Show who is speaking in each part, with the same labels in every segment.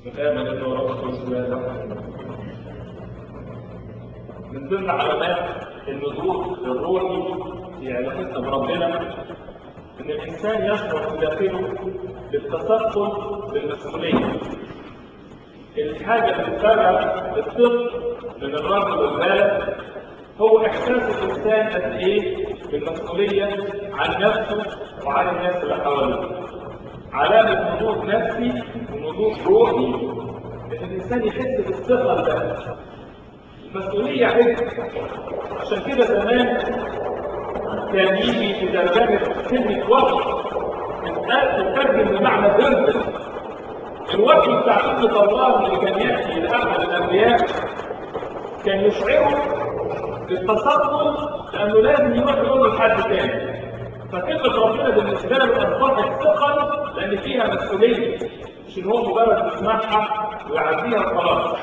Speaker 1: بكامل الابن ورب القدس لا اله الا الله من ضمن علامات النضوج الروحي في علاقتنا بربنا ان الانسان يشعر في داخله بالتثقل بالمسؤوليه الحاجه اللي بتفرق الطفل من الرجل والبالغ هو احساس الانسان قد ايه بالمسؤوليه عن نفسه وعن الناس اللي حواليه علامه نضوج نفسي ونضوج روحي ان الانسان يحس بالثقل ده المسؤوليه عبء عشان كده زمان كان يجي في ترجمه كلمه وحي تترجم بمعنى ذنب الوحي بتاع كلمه الله اللي كان ياتي لاحد الانبياء كان يشعره بالتصدق لانه لازم يروح يقول لحد تاني فكلمه ربنا بالنسبه له اصبحت ثقل لان فيها مسؤوليه مش ان هو مجرد يسمعها ويعديها وخلاص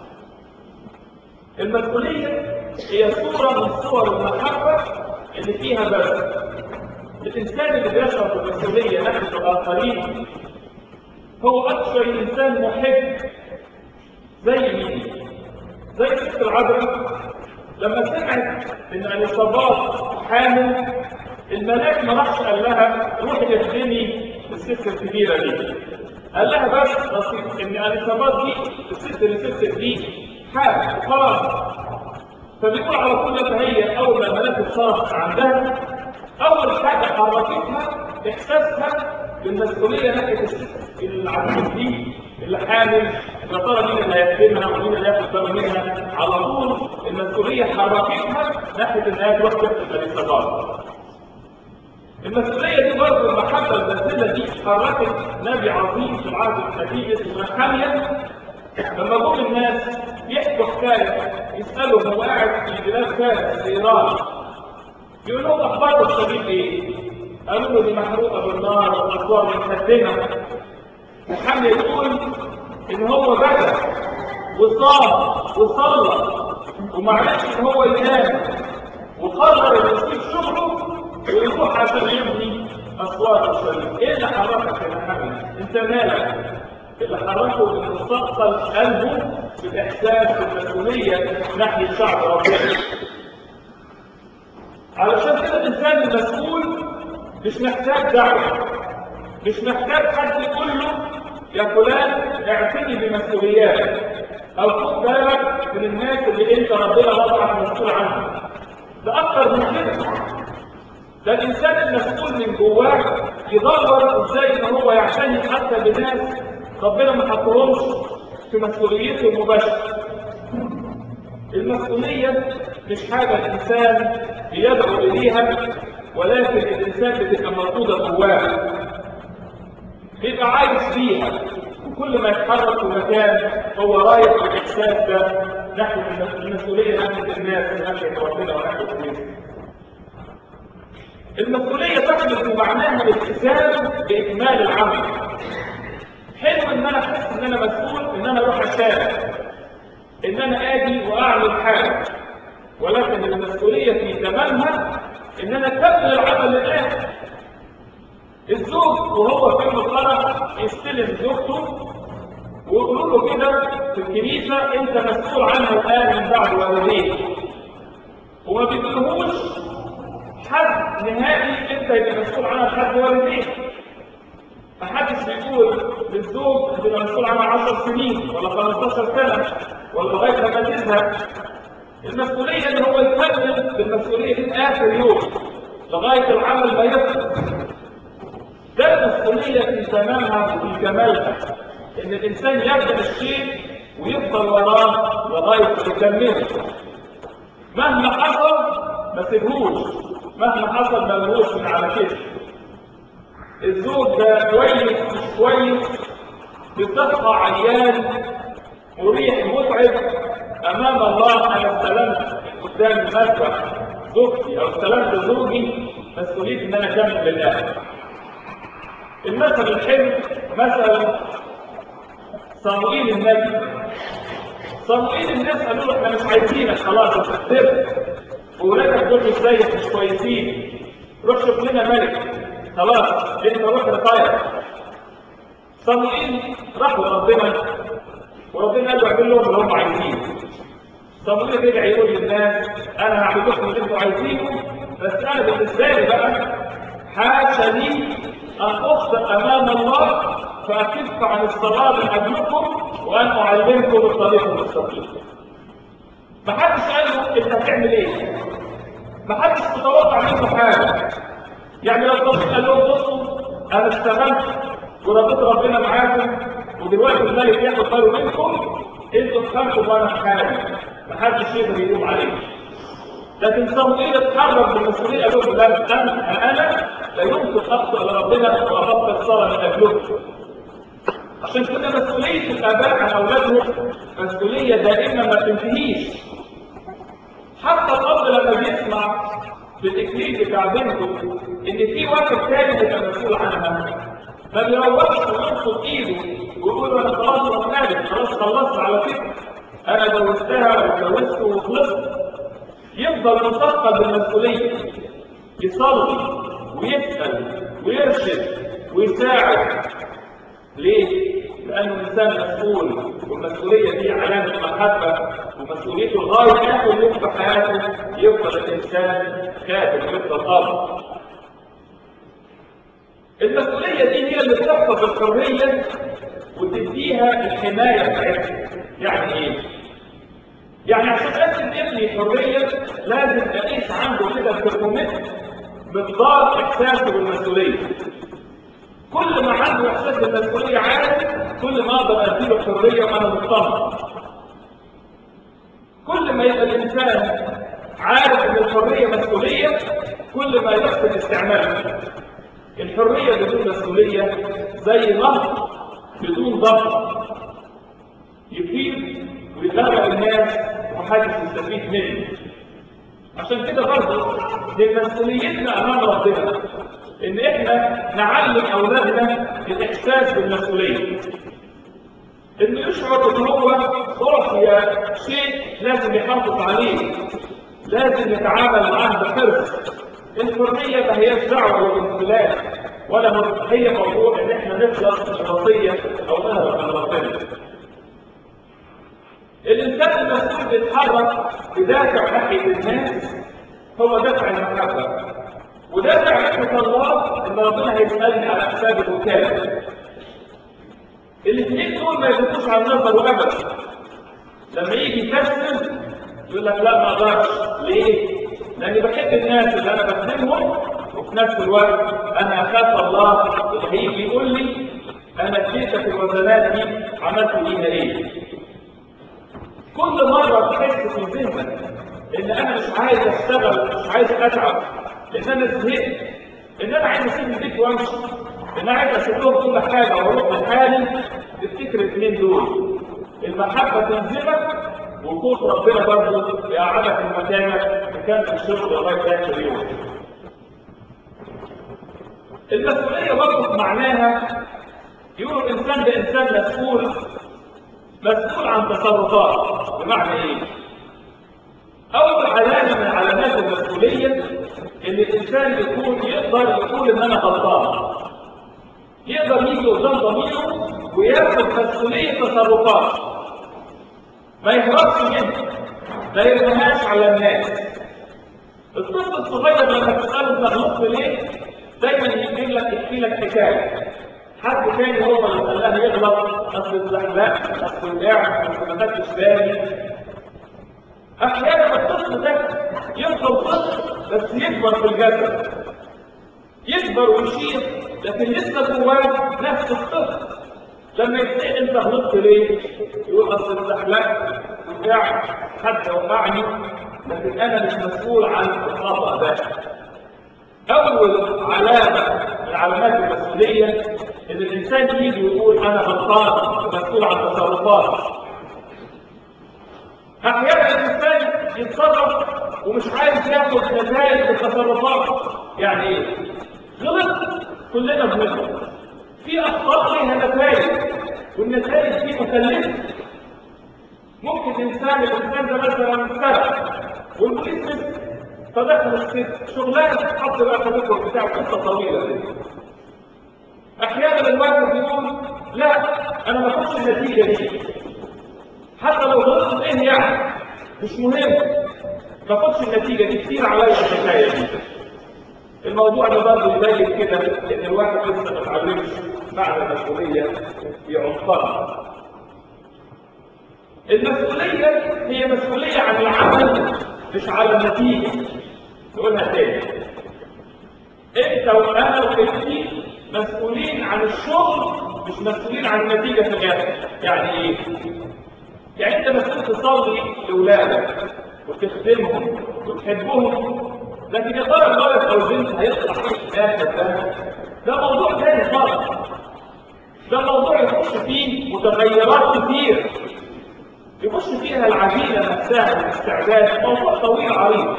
Speaker 1: المسؤوليه هي صوره من صور المحبه اللي فيها بذل الانسان اللي بيشعر بالمسؤوليه ناحيه الاخرين هو اكثر انسان محب زي مين زي ست العذراء لما سمعت ان اليصابات حامل الملاك ما راحش قال لها روحي اخدمي الست الكبيره دي قال لها بس بسيط ان اليصابات دي الست اللي ست دي حامل خلاص فبيقول على طول فهي اول ما الملاك اتصرف عندها اول حاجه حركتها احساسها بالمسؤوليه ناحيه الست العجوز دي اللي حامل يا ترى مين اللي هيخدمها ومين اللي هياخد باله منها على طول المسؤوليه حركتها ناحيه ان هي تروح تخدم اليصابات المسؤوليه دي برضه المحبه الباذله دي حركت نبي عظيم في العهد القديم اسمه حميه لما جم الناس يحكوا حكايه يسالوا هو قاعد في بلاد فارس في ايران يقول لهم اخبار الصليب ايه؟ قالوا له دي محروقه بالنار والاسوار متهدمه محمد يقول ان هو بكى وصام وصلى وما عرفش ان هو ينام وقرر انه يسيب شغله ويروح عشان يبني اسوار الصليب ايه اللي حركك يا محمد؟ انت مالك؟ اللي حركه من مستقبل قلبه بالاحساس بالمسؤوليه ناحيه شعب ربنا علشان كده الانسان المسؤول مش محتاج دعوه مش محتاج حد يقول له يا فلان اعتني بمسؤولياتك او خد بالك من الناس اللي انت ربنا وضعك مسؤول عنهم ده اكتر من كده ده الانسان المسؤول من جواه يدور ازاي ان هو يعتني حتى بناس ربنا ما حطهمش في مسؤوليته المباشره المسؤوليه مش حاجه الانسان بيدعو اليها ولكن الانسان بتبقى موجوده جواه بيبقى عايش فيها وكل ما يتحرك في مكان هو رايح بالاحساس ده ناحيه المسؤوليه ناحيه الناس ناحيه ربنا وناحيه الناس المسؤوليه تحمل في معناها الالتزام باكمال العمل حلو ان انا احس ان انا مسؤول ان انا اروح اشارك ان انا اجي واعمل حاجه ولكن المسؤوليه في تمامها ان انا اكمل العمل للاخر الزوج وهو في الفرح يستلم زوجته ويقولوا له كده في الكنيسه انت مسؤول عنها الان من بعد والديك وما بيقولهوش حد نهائي انت يبقى مسؤول عنها لحد والديك محدش بيقول للزوج تبقى مسؤول عنها 10 سنين ولا 15 سنه ولا لغايه لما تزهق المسؤوليه ان هو يكمل بالمسؤوليه دي اخر يوم لغايه العمل ما يخلص ده المسؤوليه في تمامها وفي كمالها ان الانسان يبدا الشيء ويفضل وراه لغايه ما يكمله مهما حصل ما تسيبهوش مهما حصل ما لهوش من على كده الزوج ده كويس مش كويس بتصحى عيان مريح متعب امام الله انا استلمت قدام المذبح زوجتي او استلمت زوجي مسؤوليه ان انا اكمل للاخر المثل الحلو مثل صموئيل النبي صموئيل الناس قالوا له احنا مش عايزينك خلاص انت كبرت وولادك دول مش زيك مش كويسين روح شوف لنا ملك خلاص انت روح رفاير صموئيل راح لربنا صموئيل رجع يقول للناس انا هعمل لكم اللي انتوا عايزينه بس انا بالنسبه لي بقى حاشا لي ان اخطئ امام الله فاكف عن الصلاه من اجلكم وان اعلمكم الطريق المستقيم. ما حدش قال له انت هتعمل ايه؟ ما حدش متوقع منه حاجه. يعني لو صموئيل قال لهم بصوا انا اشتغلت ورضيت ربنا معاكم ودلوقتي الملك ياخد باله منكم انتوا اتخانقوا وانا في حالي محدش يقدر يقوم عليه لكن صموئيل اتحرك بالمسؤوليه قال لهم لا انا انا لا يمكن اخطا لربنا وابطل الصلاه من اجلكم عشان كده مسؤوليه الاباء عن اولادهم مسؤوليه دائما ما تنتهيش حتى الاب لما بيسمع بالاكليل بتاع بنته ان في واحد تاني هيبقى مسؤول عنها ما بيروحش وينفض ايده ويقول انا خلاص مكتئب خلاص خلصت على فكره انا جوزتها واتجوزت وخلصت يفضل مثقل بالمسؤوليه يصلي ويسال ويرشد ويساعد ليه؟ لانه انسان مسؤول والمسؤوليه دي علامه محبه ومسؤوليته لغايه اخر يوم في حياته يفضل الانسان خادم ويفضل اب المسؤولية دي هي اللي بتحفظ الحرية وتديها الحماية بتاعتها. يعني ايه؟ يعني عشان ادي ابني حرية لازم اقيس عنده كده ترمومتر مقدار احساسه بالمسؤولية. كل ما عنده احساس بالمسؤولية عالي كل ما اقدر اديله حرية وانا مطمن. كل ما يبقى الانسان عارف ان الحرية مسؤولية كل ما يحسن استعمالها. الحرية بدون مسؤولية زي نهر بدون ضغط يفيد ويغرق الناس ومحدش يستفيد منه عشان كده برضه من مسؤوليتنا امام ربنا ان احنا نعلم اولادنا الاحساس بالمسؤوليه انه يشعر ان هو اعطي شيء لازم يحافظ عليه لازم يتعامل معاه بحرص الحريه ما هياش دعوه بالانفلات ولا هي موضوع ان احنا نخلص الوصيه او نهرب من ربنا الانسان المسؤول بيتحرك بدافع ناحيه الناس هو دافع المحبه ودافع ناحيه الله ان ربنا هيسالني على حساب الوكاله الاثنين دول ما يفوتوش على النظر ابدا لما يجي يكسل يقول لك لا ما اقدرش ليه؟ لاني بحب الناس اللي انا بخدمهم وفي نفس الوقت انا اخاف الله اللي هيجي يقول لي انا اديتك الوزنات دي عملت بيها ايه؟ كل مره تحس في ذهنك ان انا مش عايز اشتغل مش عايز اتعب ان انا زهقت ان انا عايز اسيب البيت وامشي ان انا عايز اشوف لهم كل حاجه واروح لحالي تفتكر الاثنين دول المحبه تلزمك وخوف ربنا برضه يقعدك في مكانك مكان في الشغل لغايه اخر يوم. المسؤوليه برضه معناها يقولوا الانسان ده انسان مسؤول مسؤول عن تصرفاته بمعنى ايه؟ اول علامه من علامات المسؤوليه ان الانسان يكون يقدر يقول ان انا غلطان يقدر يجي قدام ضميره وياخد مسؤوليه تصرفاته ما يهربش منها ما يرميهاش على الناس الطفل الصغير لما تساله انت غلطت ليه دايما يجيب لك يحكي لك حكايه حد تاني هو اللي خلاه يغلط اصل الزحلق اصل القاع اصل ما خدتش بالي احيانا الطفل ده يفضل طفل بس يكبر في الجسد يكبر ويشير لكن لسه جواه نفس الطفل لما يتسأل انت غلطت ليه؟ يقول اصل اتزحلقت وقعت حد وقعني لكن انا مش مسؤول عن الخطا ده. اول علامه من علامات المسؤوليه ان الانسان يجي ويقول انا غلطان مسؤول عن تصرفاتي. احيانا الانسان يتصرف ومش عايز ياخد نتائج لتصرفاته. يعني ايه؟ غلط كلنا بنغلط. في اخطاء لها نتائج والنتائج دي مكلفه ممكن انسان الانسان ده مثلا سرق والبوليس مسك فدخل السجن شغلانه تتحط بقى في الركب بتاعه قصه طويله دي احيانا الواحد يقول لا انا ما اخدش النتيجه دي حتى لو غلطت ايه يعني مش مهم ما خدش النتيجه دي كتير عليا الحكايه دي الموضوع ده برضه يبين كده ان الواحد لسه ما اتعلمش معنى المسؤوليه في عمقها المسؤوليه هي مسؤوليه عن العمل مش على النتيجه نقولها تاني انت وانا وانتي مسؤولين عن الشغل مش مسؤولين عن النتيجه في الاخر يعني ايه يعني انت مسؤول تصلي لاولادك وتخدمهم وتحبهم لكن يا ترى الولد او البنت هيطلع ايه في الاخر ده ده موضوع تاني خالص ده موضوع يخش فيه متغيرات كتير يخش فيها العجينه نفسها والاستعداد موضوع طويل عريض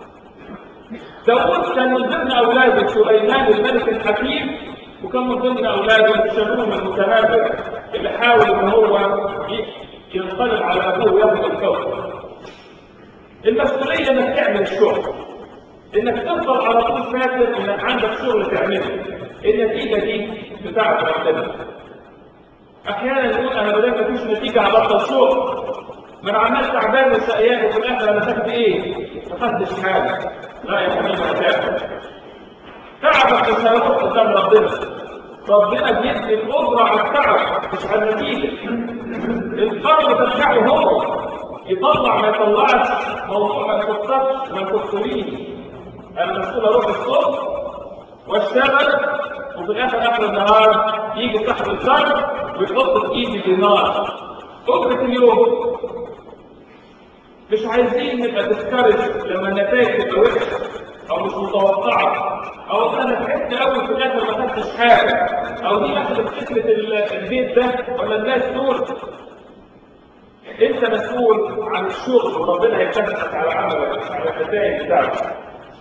Speaker 1: داود كان من ضمن اولاده سليمان الملك الحكيم وكان من ضمن اولاده شالوم المتنبر اللي حاول ان هو ينقلب على ابوه وياخد الحكم المسؤوليه انك تعمل الشغل انك تفضل على طول فاكر انك عندك شغل تعمله النتيجه دي بتاعت ربنا احيانا نقول انا بدل مفيش نتيجه هبطل شغل ما انا عمال تعبان وسقيان وفي الاخر انا خدت ايه؟ ما خدتش حاجه لا يا حبيبي هتاخد تعبك مش هيروح قدام ربنا ربنا بيدي القدره على التعب مش على النتيجه القرض ترجعه هو يطلع ما يطلعش موضوع ما يخصكش ما يخصنيش انا مسؤول اروح الصبح واشتغل وفي الاخر اخر النهار يجي صاحب القرض ويحط في ايدي دينار اجرة اليوم مش عايزين نبقى تسكرت لما النتائج تبقى وحشه او مش متوقعه او انا تعبت قوي في الاخر ما خدتش حاجه او دي اخذت فكره البيت ده ولا الناس دول انت مسؤول عن الشغل وربنا هيكافئك على عملك على النتائج بتاعتك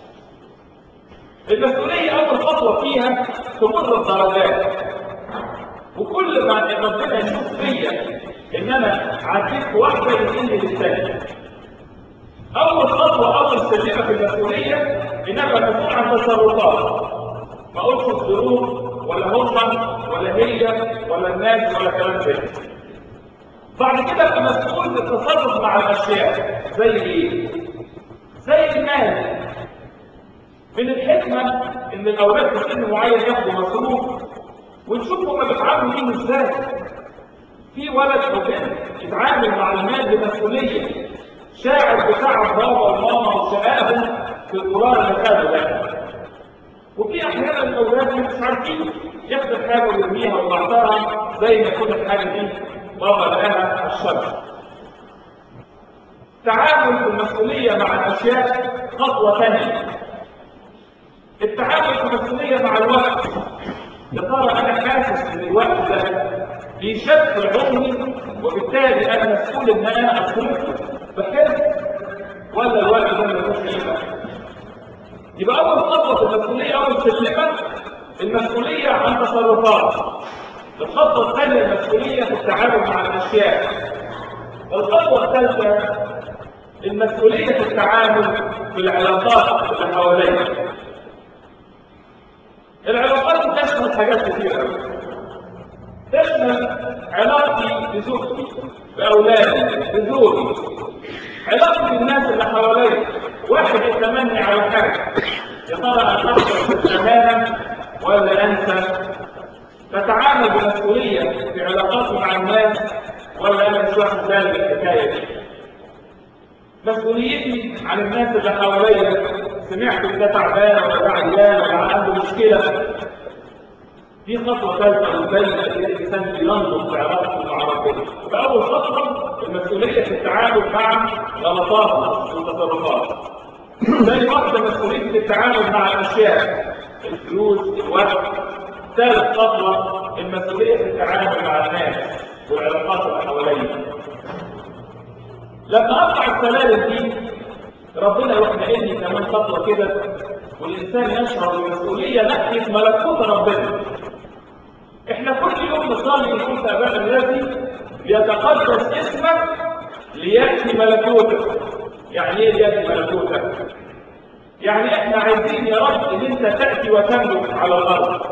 Speaker 1: المسؤوليه اول خطوه فيها تمر الدرجات وكل ما ربنا يشوف فيا ان انا عديت واحده ينقلني للثانيه اول خطوه اول سلمه في المسؤوليه ان انا ابقى مسؤول عن تصرفات ما اقولش الظروف ولا هم ولا هي ولا الناس ولا كلام ده بعد كده ابقى مسؤول بالتصرف مع الاشياء زي ايه زي المال من الحكمه ان الاولاد في سن معين ياخدوا مصروف ونشوف هما بيتعاملوا بيه ازاي في ولد او بنت يتعامل مع المال بمسؤوليه شاعر بتعب بابا وماما وشقائهم في الدولار اللي خده ده وفي احيانا الاولاد مش عارفين ياخد الحاجه ويرميها ويبعتها زي ما يكون الحاجه دي بابا لقاها على الشجر تعامل المسؤوليه مع الاشياء خطوه ثانيه التعامل في المسؤوليه مع الوقت يا ترى انا حاسس ان الوقت ده بيشكل عمري وبالتالي انا مسؤول ان انا اصرفه بحس ولا الوقت ده ما فيهوش قيمه يبقى اول خطوه في المسؤوليه اول سلمه المسؤوليه عن تصرفات الخطوه الثانيه المسؤوليه في التعامل مع الاشياء الخطوه الثالثه المسؤوليه في التعامل في العلاقات اللي حواليا العلاقات تشمل حاجات كتير قوي تشمل علاقتي بزوجتي باولادي بزوجي علاقتي بالناس اللي حواليا واحد يتمنى على حاجه يا ترى انا احضر بالامانه ولا انسى فتعامل بمسؤوليه في علاقاتي مع الناس ولا انا مش واخد بالي من الحكايه دي مسؤوليتي عن الناس اللي حواليا سمعت ان ده تعبان ولا ده عيان ولا عنده مشكله دي خطوه ثالثه بتبين قد ايه الانسان بينظم في علاقته مع ربنا فاول خطوه المسؤوليه في التعامل مع غلطاته والتصرفات ثاني واحده مسؤوليه التعامل مع الاشياء الفلوس الوقت ثالث خطوه المسؤوليه في التعامل مع الناس والعلاقات اللي حواليا لما اقطع السلالم دي ربنا يروح نقلني كمان خطوه كده والانسان يشعر بالمسؤوليه ناحيه ملكوت ربنا احنا كل يوم نصلي نقول ابانا الذي ليتقدس اسمك لياتي ملكوتك يعني ايه لياتي ملكوتك يعني احنا عايزين يا رب ان انت تاتي وتملك على الارض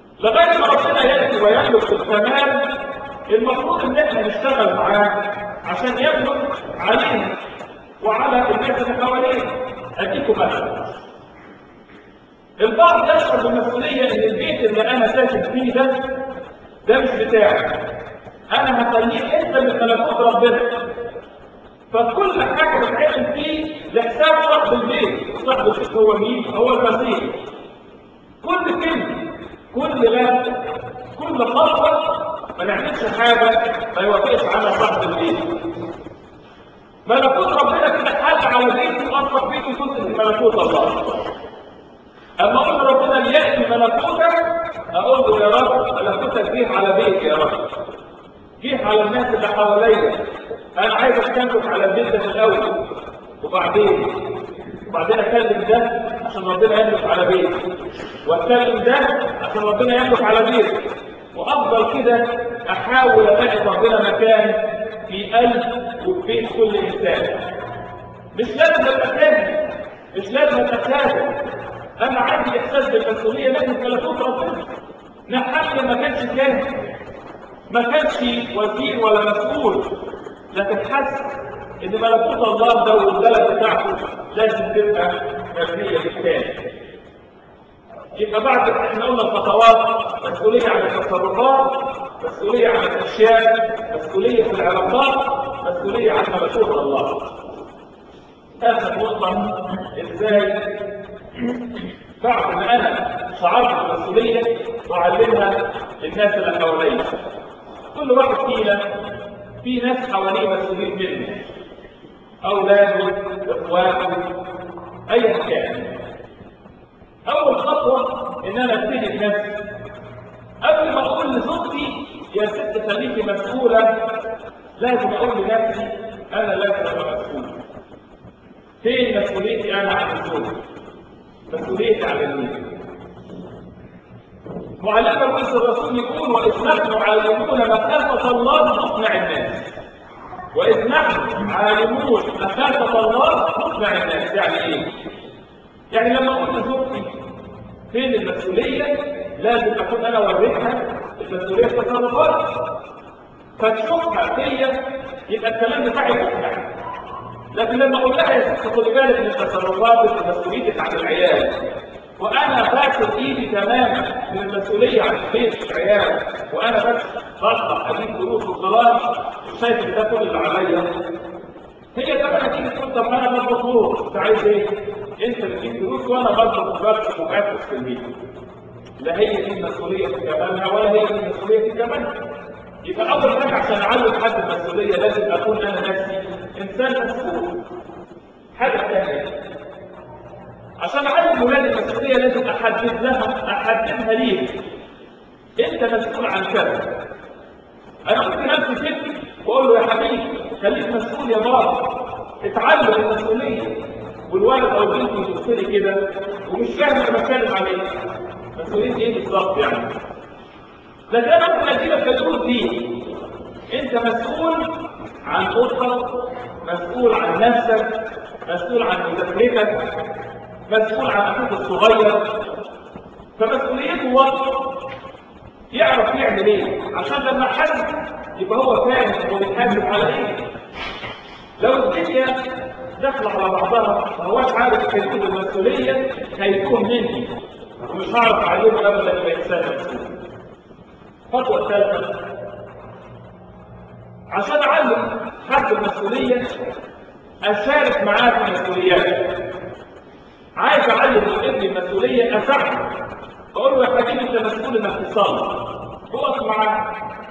Speaker 1: لغايه ما ربنا ياتي ويملك في السماء المفروض ان احنا نشتغل معاه عشان يملك علينا وعلى الناس اللي حواليه اديكم مثلا البعض يشعر بالمسؤوليه ان البيت اللي انا ساكن فيه ده ده مش بتاعي انا هخليه حته من ملكوت ربنا فكل حاجه بتعمل فيه لحساب صاحب البيت صاحب البيت هو مين هو المسيح كل كلمه كل لفظ كل خطوه ما نعملش حاجه ما يوافقش على صاحب البيت ملكوت ربنا كده حل على بيتي واصبح بيتي جزء من ملكوت الله اما اقول ربنا لياتي ملكوتك اقول له يا رب ملكوتك جه على بيتي يا رب جه على الناس اللي حواليا انا عايزك تملك على البيت ده في الاول وبعدين وبعدين اكلم ده عشان ربنا يملك على بيتي واتكلم ده عشان ربنا يملك على بيتي وافضل كده احاول الاقي ربنا مكان في قلب وفي بيت كل انسان مش لازم ابقى فاهم مش لازم ابقى خادم انا عندي احساس بالمسؤوليه لكن ملكوت ربنا نحن ما كانش كاهن ما كانش وزير ولا مسؤول لكن حس ان ملكوت الله ده والبلد بتاعته لازم تبقى مبنيه بالكامل يبقى بعد احنا قلنا الخطوات مسؤوليه عن التصرفات مسؤوليه عن الاشياء مسؤوليه في العلاقات مسؤوليه عن ملكوت الله اخر نقطه ازاي بعد ما انا شعرت بالمسؤوليه واعلمها للناس اللي حواليا كل واحد فينا في ناس حواليه مسؤولين منه اولاده اخواته ايا كان اول خطوه ان انا ابتدي بنفسي قبل ما اقول لزوجتي يا ست خليكي مسؤوله لازم اقول لنفسي انا لازم ابقى مسؤول فين مسؤوليتي انا عن الزوج مسؤوليتي عن البيت معلمنا بولس الرسول يقول واذ نحن عالمون مخافه الله نقنع الناس واذ نحن عالمون مخافه الله نقنع الناس يعني ايه؟ يعني لما اقول لزوجتي فين المسؤوليه لازم اكون انا وريتها المسؤوليه في تصرفاتي فتشوفها فيا يبقى الكلام بتاعي مقنع لكن لما اقول لها يا ست خدي بالك من تصرفاتك ومسؤوليتك عن العيال وانا فاكر ايدي تماما من المسؤوليه عن البيت والعيال وانا بس بطلع اجيب دروس وخلاص شايف ان ده كل اللي عليا هي كمان هتيجي تقول طب انا بطلب دروس انت عايز ايه؟ انت بتجيب دروس وانا بطلب درس مكافئ في البيت لا هي دي المسؤوليه في كمالها ولا هي دي المسؤوليه في كمالها يبقى اول حاجه عشان اعلم حد المسؤوليه لازم اكون انا نفسي انسان مسؤول حاجه ثانيه عشان اعلم ولادي المسؤوليه لازم احدد لها احددها ليه انت مسؤول عن كذا انا ممكن امسك ابني واقول له يا حبيبي خليك مسؤول يا بابا اتعلم المسؤوليه والولد او البنت يبص لي كده ومش فاهم انا بتكلم عن ايه مسؤوليه ايه بالظبط يعني لكن انا ممكن اديلك الدروس دي انت مسؤول عن اسرتك مسؤول عن نفسك مسؤول عن مذاكرتك مسؤول عن اخوك الصغير فمسؤوليته واضحه يعرف يعمل ايه عشان لما حد يبقى هو فاهم هو بيتحاسب على ايه لو الدنيا داخله على بعضها ما هوش عارف كيفيه المسؤوليه هيكون مني ومش هعرف اعلمه ابدا الانسان مسؤول الخطوه الثالثه عشان اعلم حد المسؤوليه اشارك معاه في مسؤولياته عايز اعلم ابني المسؤوليه اساعده بقول له يا حبيبي انت مسؤول انك تصلي اقف معاه